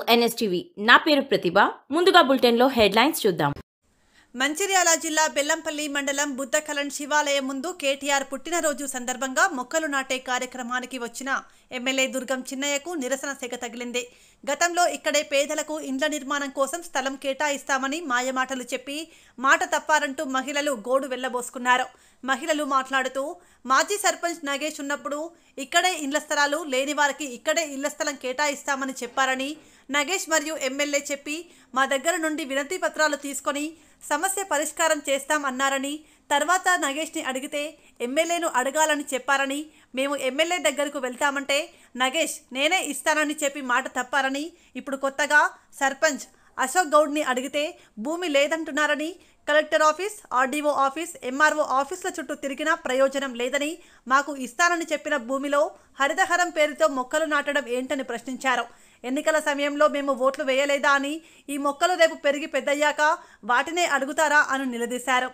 NSTV నా పేరు ప్రతిభ ముందుగా బులెటిన్లో హెడ్లైన్స్ చూద్దాం మంచిర్యాల జిల్లా బెల్లంపల్లి మండలం బుద్ధకలన్ శివాలయం ముందు కేటీఆర్ పుట్టినరోజు సందర్భంగా మొక్కలు నాటే కార్యక్రమానికి వచ్చిన ఎమ్మెల్యే దుర్గం చిన్నయ్యకు నిరసన సెగ తగిలింది గతంలో ఇక్కడే పేదలకు ఇండ్ల నిర్మాణం కోసం స్థలం కేటాయిస్తామని మాయమాటలు చెప్పి మాట తప్పారంటూ మహిళలు గోడు వెళ్లబోసుకున్నారు మహిళలు మాట్లాడుతూ మాజీ సర్పంచ్ నగేష్ ఉన్నప్పుడు ఇక్కడే ఇండ్ల స్థలాలు లేని వారికి ఇక్కడే ఇళ్ల స్థలం కేటాయిస్తామని చెప్పారని నగేష్ మరియు ఎమ్మెల్యే చెప్పి మా దగ్గర నుండి వినతి పత్రాలు తీసుకొని సమస్య పరిష్కారం చేస్తాం అన్నారని తర్వాత నగేష్ని అడిగితే ఎమ్మెల్యేను అడగాలని చెప్పారని మేము ఎమ్మెల్యే దగ్గరకు వెళ్తామంటే నగేష్ నేనే ఇస్తానని చెప్పి మాట తప్పారని ఇప్పుడు కొత్తగా సర్పంచ్ అశోక్ గౌడ్ని అడిగితే భూమి లేదంటున్నారని collector office RDO office MRO ఆఫీసుల చుట్టూ తిరిగినా ప్రయోజనం లేదని మాకు ఇస్తానని చెప్పిన భూమిలో హరితహరం పేరుతో మొక్కలు నాటడం ఏంటని ప్రశ్నించారు ఎన్నికల సమయంలో మేము ఓట్లు వేయలేదా అని ఈ మొక్కలు రేపు పెరిగి పెద్దయ్యాక వాటినే అడుగుతారా అని నిలదీశారు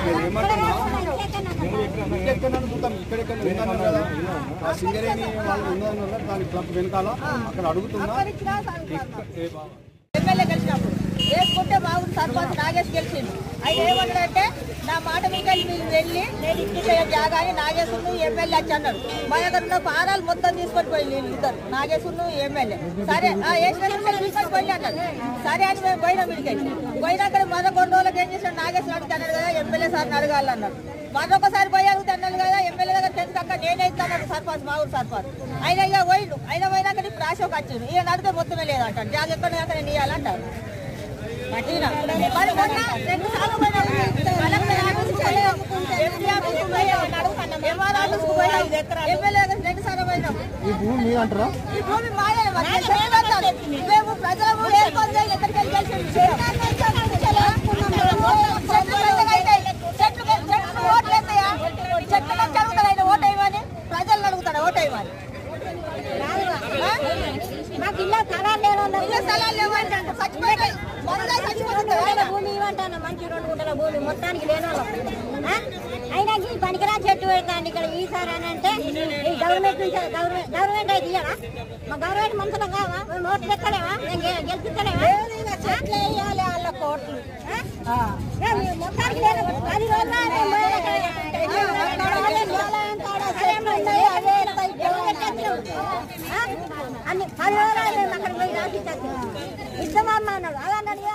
ఎక్కడైనా మొత్తం ఇక్కడెక్కడ ఉన్నాను కదా ఆ సింగరేణి వాళ్ళు ఉన్నాను కదా దాని క్లబ్ వెనకాల అక్కడ అడుగుతున్నా ఎక్క- ఏ బావ. ఎమ్మెల్యే గెలిచినప్పుడు వేసుకుంటే బాగుంది సర్పంచ్ నాగేష్ గెలిచిండు ఆయన ఏమన్నాడంటే నా మాట మీకు మీరు వెళ్ళి నేను ఇచ్చిన జాగాని నాగేశ్ ఎమ్మెల్యే వచ్చి అన్నాడు మా దగ్గర ఉన్న పారాలు మొత్తం తీసుకొని పోయి వీళ్ళు ఇద్దరు నాగేశ్ ఎమ్మెల్యే సరే ఆ వేసిన తీసుకొని పోయి అన్నాడు సరే అని మేము పోయినాం వీడికి పోయినాక మరో కొన్ని రోజులకి ఏం చేసాడు నాగేశ్వర అడిగి అన్నాడు కదా ఎమ్మెల్యే సార్ని అడగాలన్నాడు మరొకసారి పోయి అడుగుతా అన్నాడు కదా ఎమ్మెల్యే దగ్గర టెన్త్ అక్క నేనే ఇస్తాను సర్పంచ్ మా ఊరు సర్పంచ్ ఆయన ఇక పోయిండు ఆయన పోయినాక ఇప్పుడు రాశోకి వచ్చిండు ఈయన అడిగితే మొత్తమే లేదంటాడు జాగ ఎక్కడ దాకా నేను ఇవ్వాలంటాడు పట్టినా. మరి మొన్న రెండు సార్లు పోయినాం. కలెక్టర్ ఆఫీస్కి పోయాం. ఎంపీ ఆఫీస్కి పోయాం. ఎంఆర్ ఆఫీస్కి పోయాం. ఎమ్మెల్యే దగ్గరికి రెండు సార్లు పోయినాం. ఈ భూమి మీ అంటారా ఈ భూమి మాదే మరి మేము చేయగలుగుతాం. మేము ప్రజల భూమి ఏర్పాటు చేయాలి. ఎక్కడికి వెళ్ళి గెలిచి చెట్లు పెద్దగా అవుతాయి. చెట్లు చెట్లు ఓట్లు వేస్తాయా? చెట్లు పెంచి అడుగుతాడు ఆయన ఓటు వేయమని. ప్రజలను అడుగుతాడు ఓటు వేయమని. ఆ? మాకు ఇల్లు స్థలాలు లేవు ఇళ్ళ స్థలాలు లేవంటాడు. చచ్చిపోయాయి. మొదలై చచ్చిపోతుంది. ఆయన భూమి ఇవ్వంటాను మంచి రెండు గుంటల భూమి మొత్తానికి లేని అయినా ఈ పనికిరా చెట్టు పెడతాండి ఇక్కడ ఈసారి అని అంటే ఈ గవర్నమెంట్ నుంచి గవర్నమెంట్ గవర్నమెంట్ అయితే ఇయ్యరా మా గవర్నమెంట్ మనుషులు కావా మేము ఓట్లు ఎక్కలేవా మేము గె- గెలిపించలేవా చెట్లు వేయాలి వాళ్ళ కోట్లు ఆ? ఏ, మీ మొత్తానికి లేదు పది రోజులు మేము పోయాలి అక్కడ. ఆ, అక్కడ వాళ్ళే దేవాలయం కాడ చెట్లు ఉన్నాయి, అవే ఇస్తాయి. ఎవరు కట్టించారు? ఆ? అన్ని పది రోజులు మేము అక్కడ పోయి రాసి ఇద్దామా అన్నాడు అలా అన్నాడు